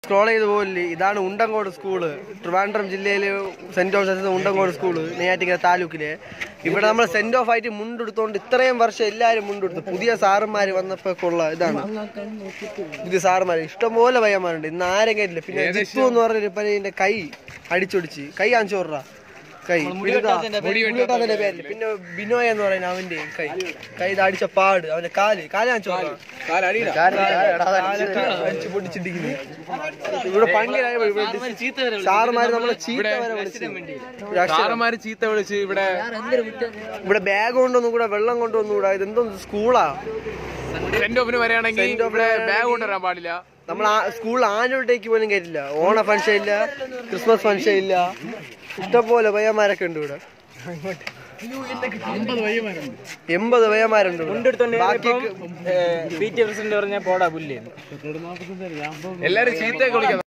Scroll ചെയ്ത് പോകില്ലേ ഇതാണ് ഉണ്ടങ്കോട് സ്കൂള് ട്രിവാൻഡ്രം ജില്ലയിലെ Saint Joseph Undankode school Neyyattinkara താലൂക്കില് ഇവിടെ നമ്മൾ സെന്റ് ഓഫ് ആയിട്ട് മുണ്ടെടുത്തോണ്ട് ഇത്രയും വർഷം എല്ലാവരും മുണ്ടെടുത്തു പുതിയ സാറന്മാര് വന്നപ്പോ ഉള്ള ഇതാണ് പുതിയ സാറന്മാര് ഇഷ്ടംപോലെ പയ്യന്മാരുണ്ട് ഇന്ന് ആരും കേട്ടില്ല പിന്നെ ജിത്തു എന്ന് പറഞ്ഞൊരു പയ്യന്റെ കൈ അടിച്ചൊടിച്ച് കൈ കാണിച്ചു വിട്രാ കൈ മുടിവെട്ടാത്തതിന്റെ പേരില് പിന്നെ ബിനോയ് എന്ന് പറയുന്ന അവന്റെ കൈ കൈ ഇത് അടിച്ച പാട് അവന്റെ കാല് കാല് കാണിച്ചു അടിച്ചു പൊട്ടിച്ചിട്ടിരിക്കുന്നു ഇവിടെ ഭയങ്കര സാറുമാര് നമ്മളെ ചീത്ത വരെ വിളിച്ചു ഒരു അക്ഷരം. സാറന്മാര് ചീത്ത വിളിച്ച് ഇവിടെ ഇവിടെ ബാഗ് കൊണ്ടൊന്നും കൂടെ വെള്ളം കൊണ്ടൊന്നും കൂടെ ഇതെന്തോ സ്കൂളാ സെന്റ് ഓഫിന് വരികയാണെങ്കിൽ Send off ഇവിടെ ന് ബാഗ് കൊണ്ടുവരാൻ പാടില്ല നമ്മൾ ആ സ്കൂളിൽ ആനുവൽ ഡേക്ക് പോലും കയറ്റില്ല ഓണ ഫംഗ്ഷൻ ഇല്ല ക്രിസ്മസ് ഫംഗ്ഷൻ ഇല്ല ഇഷ്ടംപോലെ പയ്യന്മാരൊക്കെ ഉണ്ട് ഇവിടെ എൺപത് പയ്യന്മാരുണ്ട് ഇവിടെ. ബാക്കി പി ടി പ്രസിഡന്റ് പറഞ്ഞ പോടാ പുല്ല് എല്ലാരും ചീത്തയൊക്കെ വിളിക്കുന്നത്